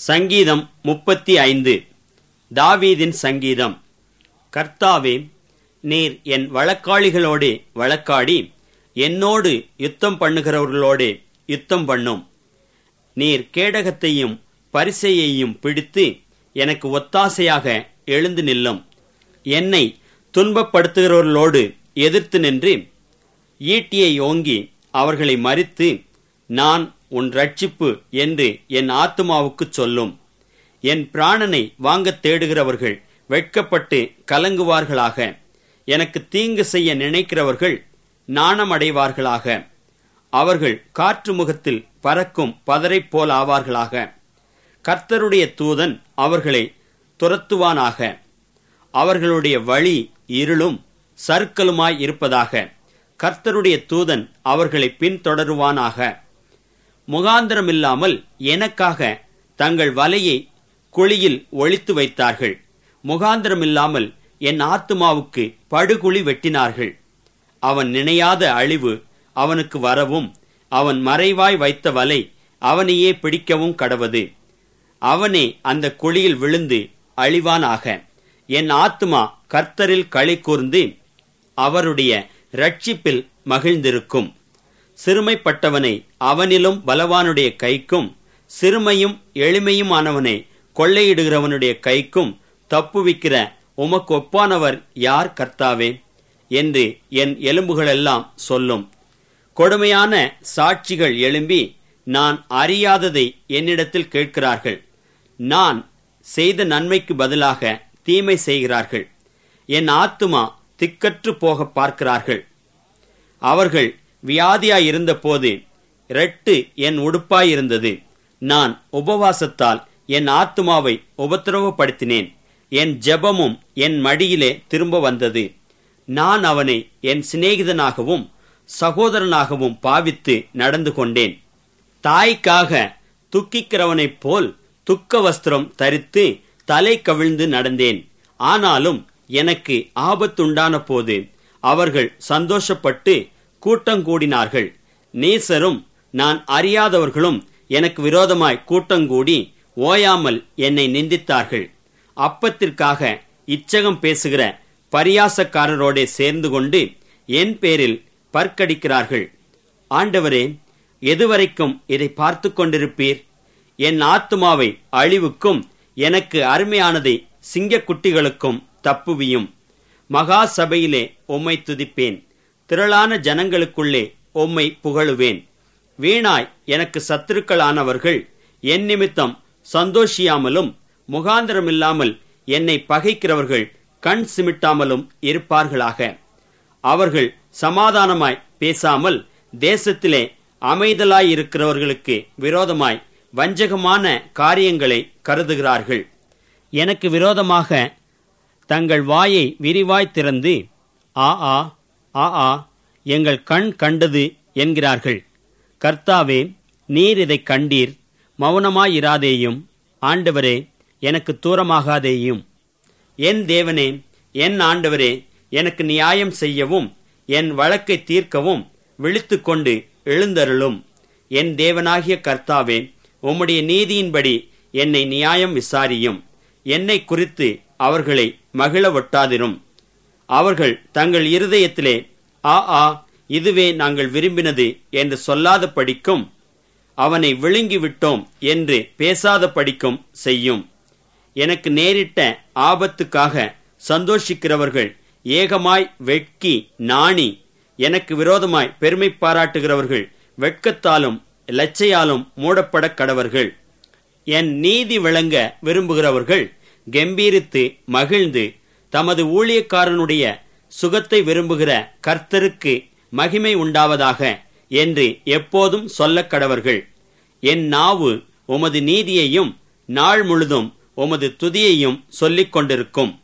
சங்கீதம் முப்பத்தி ஐந்து தாவீதின் சங்கீதம் கர்த்தாவே நீர் என் வழக்காளிகளோடே வழக்காடி என்னோடு யுத்தம் பண்ணுகிறவர்களோடே யுத்தம் பண்ணும் நீர் கேடகத்தையும் பரிசையையும் பிடித்து எனக்கு ஒத்தாசையாக எழுந்து நில்லும் என்னை துன்பப்படுத்துகிறவர்களோடு எதிர்த்து நின்று ஈட்டியை ஓங்கி அவர்களை மறித்து நான் உன் ரட்சிப்பு என்று என் ஆத்துமாவுக்குச் சொல்லும் என் பிராணனை வாங்கத் தேடுகிறவர்கள் வெட்கப்பட்டு கலங்குவார்களாக எனக்கு தீங்கு செய்ய நினைக்கிறவர்கள் நாணமடைவார்களாக அவர்கள் காற்று முகத்தில் பறக்கும் பதரைப் போல் ஆவார்களாக கர்த்தருடைய தூதன் அவர்களை துரத்துவானாக அவர்களுடைய வழி இருளும் சறுக்கலுமாய் இருப்பதாக கர்த்தருடைய தூதன் அவர்களை பின்தொடருவானாக முகாந்திரமில்லாமல் எனக்காக தங்கள் வலையை குழியில் ஒளித்து வைத்தார்கள் முகாந்திரமில்லாமல் என் ஆத்துமாவுக்கு படுகுழி வெட்டினார்கள் அவன் நினையாத அழிவு அவனுக்கு வரவும் அவன் மறைவாய் வைத்த வலை அவனையே பிடிக்கவும் கடவது அவனே அந்த குழியில் விழுந்து அழிவானாக என் ஆத்துமா கர்த்தரில் களி கூர்ந்து அவருடைய ரட்சிப்பில் மகிழ்ந்திருக்கும் சிறுமைப்பட்டவனை அவனிலும் பலவானுடைய கைக்கும் சிறுமையும் எளிமையுமானவனை கொள்ளையிடுகிறவனுடைய கைக்கும் தப்புவிக்கிற உமக்கு ஒப்பானவர் யார் கர்த்தாவே என்று என் எலும்புகளெல்லாம் சொல்லும் கொடுமையான சாட்சிகள் எழும்பி நான் அறியாததை என்னிடத்தில் கேட்கிறார்கள் நான் செய்த நன்மைக்கு பதிலாக தீமை செய்கிறார்கள் என் ஆத்துமா திக்கற்று போக பார்க்கிறார்கள் அவர்கள் வியாதியாயிருந்தபோது ரெட்டு என் உடுப்பாயிருந்தது நான் உபவாசத்தால் என் ஆத்துமாவை உபத்திரவப்படுத்தினேன் என் ஜெபமும் என் மடியிலே திரும்ப வந்தது நான் அவனை என் சிநேகிதனாகவும் சகோதரனாகவும் பாவித்து நடந்து கொண்டேன் தாய்க்காக துக்கிக்கிறவனைப் போல் துக்க வஸ்திரம் தரித்து தலை கவிழ்ந்து நடந்தேன் ஆனாலும் எனக்கு ஆபத்துண்டான போது அவர்கள் சந்தோஷப்பட்டு கூட்டங்கூடினார்கள் நேசரும் நான் அறியாதவர்களும் எனக்கு விரோதமாய் கூட்டங்கூடி ஓயாமல் என்னை நிந்தித்தார்கள் அப்பத்திற்காக இச்சகம் பேசுகிற பரியாசக்காரரோடே சேர்ந்து கொண்டு என் பேரில் பற்கடிக்கிறார்கள் ஆண்டவரே எதுவரைக்கும் இதை பார்த்து கொண்டிருப்பீர் என் ஆத்துமாவை அழிவுக்கும் எனக்கு அருமையானதை சிங்கக்குட்டிகளுக்கும் தப்புவியும் மகா சபையிலே உம்மை துதிப்பேன் திரளான ஜனங்களுக்குள்ளே உம்மை புகழுவேன் வீணாய் எனக்கு சத்துருக்களானவர்கள் என் நிமித்தம் சந்தோஷியாமலும் முகாந்திரமில்லாமல் என்னை பகைக்கிறவர்கள் கண் சிமிட்டாமலும் இருப்பார்களாக அவர்கள் சமாதானமாய் பேசாமல் தேசத்திலே அமைதலாயிருக்கிறவர்களுக்கு விரோதமாய் வஞ்சகமான காரியங்களை கருதுகிறார்கள் எனக்கு விரோதமாக தங்கள் வாயை விரிவாய் திறந்து ஆ ஆ ஆ ஆ எங்கள் கண் கண்டது என்கிறார்கள் கர்த்தாவே நீர் இதை கண்டீர் மௌனமாயிராதேயும் ஆண்டவரே எனக்கு தூரமாகாதேயும் என் தேவனே என் ஆண்டவரே எனக்கு நியாயம் செய்யவும் என் வழக்கை தீர்க்கவும் விழித்துக்கொண்டு எழுந்தருளும் என் தேவனாகிய கர்த்தாவே உம்முடைய நீதியின்படி என்னை நியாயம் விசாரியும் என்னை குறித்து அவர்களை மகிழ ஒட்டாதிரும் அவர்கள் தங்கள் இருதயத்திலே ஆ ஆ இதுவே நாங்கள் விரும்பினது என்று சொல்லாத படிக்கும் அவனை விழுங்கி விட்டோம் என்று பேசாத படிக்கும் செய்யும் எனக்கு நேரிட்ட ஆபத்துக்காக சந்தோஷிக்கிறவர்கள் ஏகமாய் வெட்கி நாணி எனக்கு விரோதமாய் பெருமை பாராட்டுகிறவர்கள் வெட்கத்தாலும் லச்சையாலும் மூடப்பட கடவர்கள் என் நீதி விளங்க விரும்புகிறவர்கள் கம்பீரித்து மகிழ்ந்து தமது ஊழியக்காரனுடைய சுகத்தை விரும்புகிற கர்த்தருக்கு மகிமை உண்டாவதாக என்று எப்போதும் சொல்லக் கடவர்கள் என் நாவு உமது நீதியையும் நாள் முழுதும் உமது துதியையும் சொல்லிக் கொண்டிருக்கும்